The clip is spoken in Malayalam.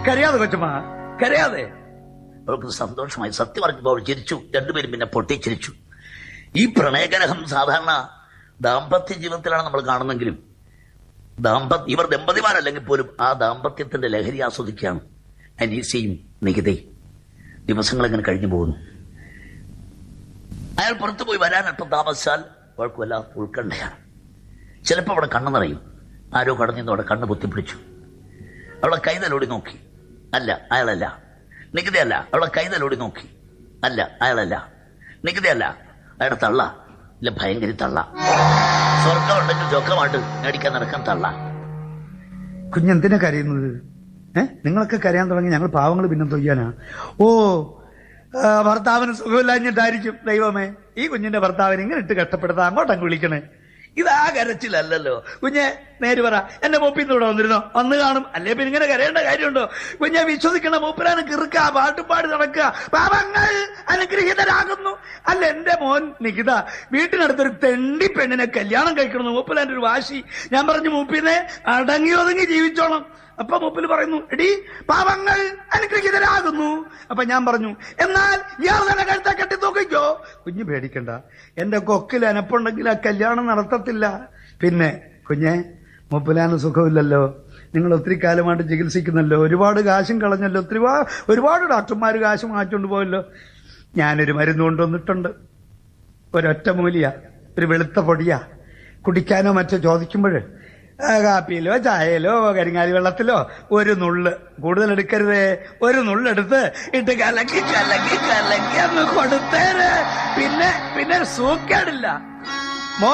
കരയാതെ കൊച്ചമ്മ കരയാതെ അവൾക്ക് സന്തോഷമായി സത്യം പറഞ്ഞപ്പോൾ അവൾ ചിരിച്ചു രണ്ടുപേരും പിന്നെ പൊട്ടിച്ചിരിച്ചു ഈ പ്രണയകലഹം സാധാരണ ദാമ്പത്യ ജീവിതത്തിലാണ് നമ്മൾ കാണുന്നെങ്കിലും ദാമ്പത്യ ഇവർ ദമ്പതിമാരല്ലെങ്കിൽ പോലും ആ ദാമ്പത്യത്തിന്റെ ലഹരി ആസ്വദിക്കുകയാണ് അനീസയും നികിതയും ദിവസങ്ങൾ ഇങ്ങനെ കഴിഞ്ഞു പോകുന്നു അയാൾ പുറത്തു പോയി വരാൻ അല്പം താമസിച്ചാൽ അവൾക്ക് വല്ലാത്ത ഉൾക്കണ്ടയാണ് ചിലപ്പോൾ അവിടെ കണ്ണു നിറയും ആരോ കടന്നു അവിടെ കണ്ണ് പൊത്തിപ്പിടിച്ചു അവളെ കൈതലോടി നോക്കി അല്ല അയാളല്ല നികുതിയല്ല അവളെ കൈതലോടി നോക്കി അല്ല അയാളല്ല നികുതിയല്ല അയാളുടെ തള്ള ഇല്ല ഭയങ്കര തള്ള സ്വർഗം ഉണ്ടെങ്കിൽ ചൊക്കമായിട്ട് മേടിക്കാൻ നടക്കാൻ തള്ള കുഞ്ഞെന്തിനാ കരയുന്നത് ഏ നിങ്ങളൊക്കെ കരയാൻ തുടങ്ങി ഞങ്ങൾ പാവങ്ങൾ പിന്നെ തൊയ്യാനാ ഓ ആ, ഭർത്താവിന് സുഖമില്ലാഞ്ഞിട്ടായിരിക്കും ദൈവമേ ഈ കുഞ്ഞിന്റെ ഭർത്താവിനെ ഇങ്ങനെ ഇട്ട് കഷ്ടപ്പെടുത്താൻ അങ്ങോട്ടങ്ങ് വിളിക്കണേ ഇതാ കരച്ചിലല്ലല്ലോ കുഞ്ഞെ നേര് പറ എന്റെ മൂപ്പിന്ന് ഇവിടെ വന്നിരുന്നോ വന്ന് കാണും അല്ലേ പിന്നെ ഇങ്ങനെ കരയേണ്ട കാര്യമുണ്ടോ കുഞ്ഞെ വിശ്വസിക്കണ മൂപ്പരാണ് കിറുക്ക പാട്ടുപാടി നടക്കുക പാപങ്ങൾ അനുഗ്രഹീതരാകുന്നു അല്ല എന്റെ മോൻ നികിത വീട്ടിനടുത്തൊരു തെണ്ടി പെണ്ണിനെ കല്യാണം കഴിക്കണം മൂപ്പലാന്റെ ഒരു വാശി ഞാൻ പറഞ്ഞു മൂപ്പിനെ അടങ്ങി ഒതുങ്ങി ജീവിച്ചോണം അപ്പൊ മൂപ്പിൽ പറയുന്നു എടി പാപങ്ങൾ അനുഗ്രഹീതരാകുന്നു അപ്പൊ ഞാൻ പറഞ്ഞു എന്നാൽ ഇയാൾ തന്നെ കഴുത്ത കെട്ടി തൂക്കിക്കോ കുഞ്ഞ് പേടിക്കണ്ട എന്റെ കൊക്കിൽ അനപ്പുണ്ടെങ്കിൽ ആ കല്യാണം നടത്തത്തില്ല പിന്നെ കുഞ്ഞെ മൂപ്പിലാന് സുഖമില്ലല്ലോ നിങ്ങൾ ഒത്തിരി കാലമായിട്ട് ചികിത്സിക്കുന്നല്ലോ ഒരുപാട് കാശും കളഞ്ഞല്ലോ ഒത്തിരി വാ- ഒരുപാട് ഡോക്ടർമാർ കാശ് മാറ്റിക്കൊണ്ട് പോയല്ലോ ഞാനൊരു മരുന്ന് കൊണ്ടുവന്നിട്ടുണ്ട് ഒരൊറ്റ മൂലിയ ഒരു വെളുത്ത പൊടിയാ കുടിക്കാനോ മറ്റോ ചോദിക്കുമ്പോൾ കാപ്പിയിലോ ചായയിലോ കരിങ്ങാലി വെള്ളത്തിലോ ഒരു നുള്ള് കൂടുതൽ എടുക്കരുതേ ഒരു നുള്ളെടുത്ത് ഇട്ട് കലക്കി കലക്കി കലക്കി അങ്ങ് കൊടുത്തേര് പിന്നെ പിന്നെ സൂക്കേടില്ല